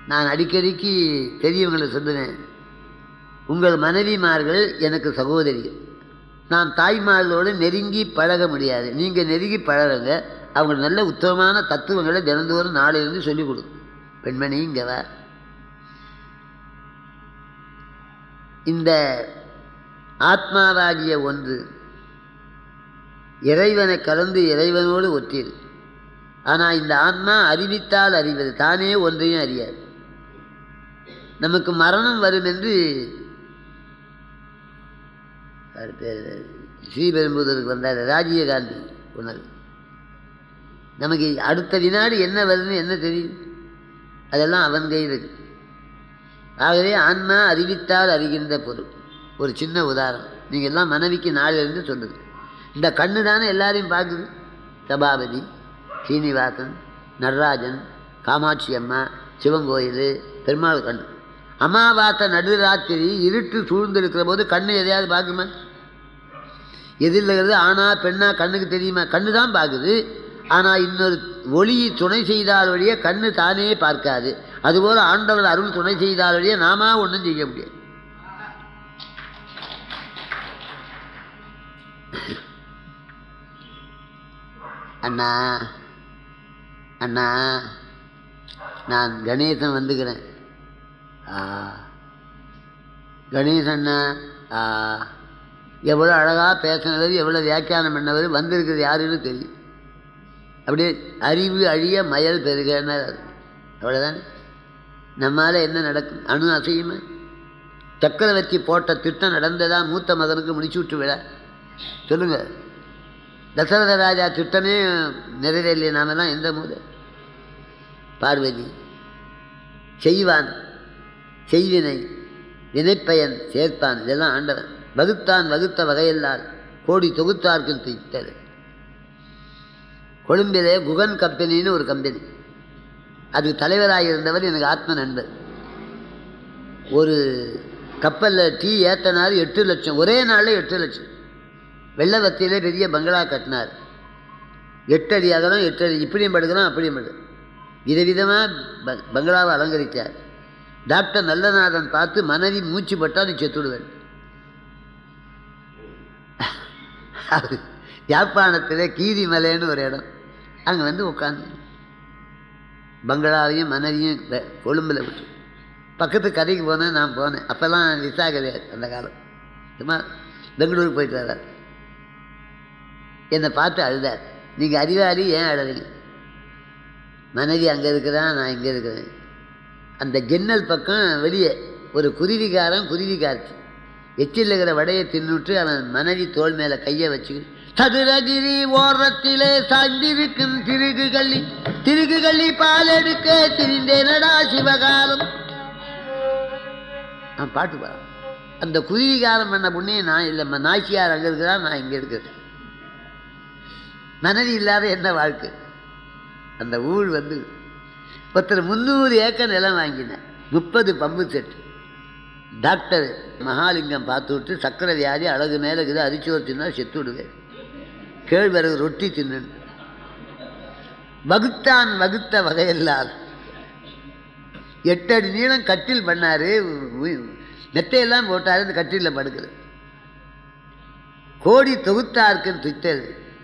நான் அடிக்கடிக்கு பெரியவங்களை சொல்லுவேன் உங்கள் மனைவிமார்கள் எனக்கு சகோதரிகள் நான் தாய்மார்களோடு நெருங்கி பழக முடியாது நீங்கள் நெருங்கி பழகுங்க அவங்க நல்ல உத்தமமான தத்துவங்களை தினந்தோறும் நாளிலிருந்து சொல்லிக் கொடுங்க பெண்மணி இங்கே வா இந்த ஆத்மாவாகிய ஒன்று இறைவனை கலந்து இறைவனோடு ஒற்றியது ஆனால் இந்த ஆன்மா அறிவித்தால் அறிவது தானே ஒன்றையும் அறியாது நமக்கு மரணம் வரும் என்று அவர் பேர் ஸ்ரீபெரும்புதூருக்கு வந்தார் ராஜீவ்காந்தி உணர்வு நமக்கு அடுத்த வினாடி என்ன வருதுன்னு என்ன தெரியும் அதெல்லாம் அவன் கையில் இருக்கு ஆகவே ஆன்மா அறிவித்தால் அறிகின்ற பொருள் ஒரு சின்ன உதாரணம் நீங்கள் எல்லாம் மனைவிக்கு நாளிலிருந்து சொல்லுது இந்த கண்ணு தானே எல்லாரையும் பார்க்குது சபாபதி சீனிவாசன் நடராஜன் காமாட்சி அம்மா சிவங்கோயில் பெருமாள் கண்ணு அமாவாசை நடுராத்திரி இருட்டு சூழ்ந்திருக்கிற போது கண்ணு எதையாவது பார்க்குமா எதிரில் இருக்கிறது ஆணா பெண்ணா கண்ணுக்கு தெரியுமா கண்ணு தான் பார்க்குது ஆனால் இன்னொரு ஒளியை துணை செய்தால் வழியே கண்ணு தானே பார்க்காது அதுபோல் ஆண்டவர் அருள் துணை செய்தால் வழியே நாம ஒன்றும் செய்ய முடியாது அண்ணா அண்ணா நான் கணேசன் வந்துக்கிறேன் ஆ கணேசண்ணா ஆ எவ்வளோ அழகாக பேசினவர் எவ்வளோ வியாக்கியானம் பண்ணவர் வந்திருக்கிறது யாருன்னு தெரியும் அப்படியே அறிவு அழிய மயல் பெருகன்னு அவ்வளோதானே நம்மால் என்ன நடக்கும் அணு அசையுமா சக்கரவர்த்தி போட்ட திட்டம் நடந்ததா மூத்த மகனுக்கு முடிச்சு விட்டு விட சொல்லுங்கள் தசரத ராஜா திட்டமே நிறைவேறலையே நாமெல்லாம் எந்த மூலை பார்வதி செய்வான் செய்வினை வினைப்பயன் சேர்ப்பான் இதெல்லாம் ஆண்டவன் வகுத்தான் வகுத்த வகையெல்லாம் கோடி தொகுத்தார்க்கு திட்டது கொழும்பிலே குகன் கம்பெனின்னு ஒரு கம்பெனி அதுக்கு தலைவராக இருந்தவர் எனக்கு ஆத்ம நண்பர் ஒரு கப்பலில் டீ ஏற்றினார் எட்டு லட்சம் ஒரே நாளில் எட்டு லட்சம் வெள்ளவத்தியிலே பெரிய பங்களா கட்டினார் எட்டு அடி அகலம் எட்டு அடி இப்படியும் படுக்கலாம் அப்படியும் படு விதவிதமாக ப பங்களாவை அலங்கரித்தார் டாக்டர் நல்லநாதன் பார்த்து மனைவி மூச்சு பட்டால் நீ செத்துடுவேன் யாழ்ப்பாணத்தில் கீரிமலைன்னு ஒரு இடம் அங்கே வந்து உட்காந்து பங்களாவையும் மனைவியும் வெ- கொழும்புல விட்டு பக்கத்து கடைக்கு போனேன் நான் போனேன் அப்போல்லாம் விசா கிடையாது அந்த காலம் சும்மா பெங்களூருக்கு போயிட்டு வர்றார் என்னை பார்த்து அழுதார் நீங்கள் அறிவாளி ஏன் அழறீங்க மனைவி அங்கே இருக்கிறா நான் இங்கே இருக்கிறேன் அந்த ஜன்னல் பக்கம் வெளியே ஒரு குருவிகாரன் குருவிகார்த்தி எச்சில் இருக்கிற வடையை தின்னுட்டு அவன் மனைவி தோள் மேலே கையை வச்சு சதுரகிரி ஓரத்திலே சாய்ந்திருக்கும் திருகு கள்ளி திருகு கள்ளி பால் எடுக்க திரிந்தேனடா சிவகாலம் நான் பாட்டு பாடுறேன் அந்த குருவிகாரம் பண்ண புண்ணிய நான் இல்லை நாய்ச்சியார் அங்கே இருக்கிறா நான் இங்கே இருக்கிறேன் மனைவி இல்லாத என்ன வாழ்க்கை அந்த ஊழ் வந்து ஒருத்தர் முந்நூறு ஏக்கர் நிலம் வாங்கினேன் முப்பது பம்பு செட் டாக்டர் மகாலிங்கம் பார்த்து விட்டு சக்கரை வியாதி அழகு மேலே இருக்குது அரிச்சோறு தின்னா செத்து விடுவேன் கேழ்வரகு ரொட்டி தின்னு வகுத்தான் வகுத்த வகையெல்லாம் எட்டு அடி நீளம் கட்டில் பண்ணாரு உ- மெத்தையெல்லாம் போட்டாரு இந்த கட்டிலில் படுக்குது கோடி தொகுத்தார்க்குன்னு திட்டது